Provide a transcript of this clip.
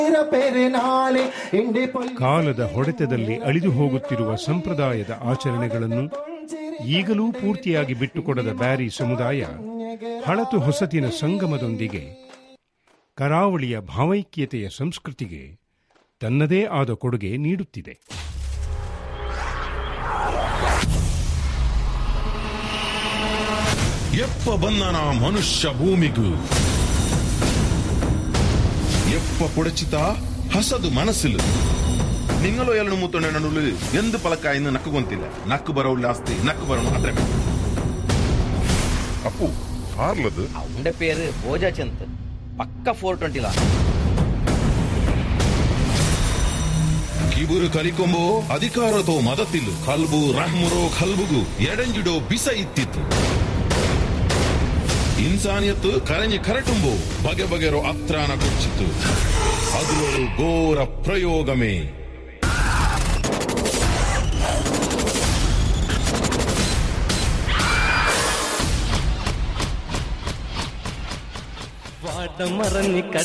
ಕಾಲದ ಹೊಡೆತದಲ್ಲಿ ಅಳಿದು ಹೋಗುತ್ತಿರುವ ಸಂಪ್ರದಾಯದ ಆಚರಣೆಗಳನ್ನು ಈಗಲೂ ಪೂರ್ತಿಯಾಗಿ ಬಿಟ್ಟುಕೊಡದ ಬ್ಯಾರಿ ಸಮುದಾಯ ಹಳತು ಹೊಸತಿನ ಸಂಗಮದೊಂದಿಗೆ ಕರಾವಳಿಯ ಭಾವೈಕ್ಯತೆಯ ಸಂಸ್ಕೃತಿಗೆ ತನ್ನದೇ ಆದ ಕೊಡುಗೆ ನೀಡುತ್ತಿದೆ ಎಪ್ಪ ಬಂದನ ಮನುಷ್ಯ ಭೂಮಿಗೂ എപ്പ പൊടിച്ചിത്ത ഹസത് മനസ്സിൽ നിങ്ങളോ എല്ലാം മൂത്തോണ്ട നടുവിൽ എന്ത് പലക്കായെന്ന് നക്ക് കൊന്തില്ല നക്ക് ബറവില്ല ആസ്തി നക്ക് ബറ മാത്രമേ അപ്പു ആർലത് അവന്റെ പേര് ഭോജാചന്ത് പക്ക ഫോർ ട്വന്റിലാ ಕಿಬುರು ಕಲಿಕೊಂಬೋ ಅಧಿಕಾರತೋ ಮದತಿಲು ಕಲ್ಬು ರಹ್ಮುರೋ ಕಲ್ಬುಗು ಎಡಂಜಿಡೋ ಬಿಸ ಇತ್ತಿತ್ತು ಇನ್ಸಾನಿಯತ್ತು ಕರೆഞ്ഞ് ಕರಟುಂಬೋ ಬಗೆ ಬಗೆರೋ ಅತ್ರಾನ ಕೊಚ್ಚಿತ್ತು ಅದುಲೊಳು ಘೋರ ಪ್ರಯೋಗಮೇ വാടമറഞ്ഞ്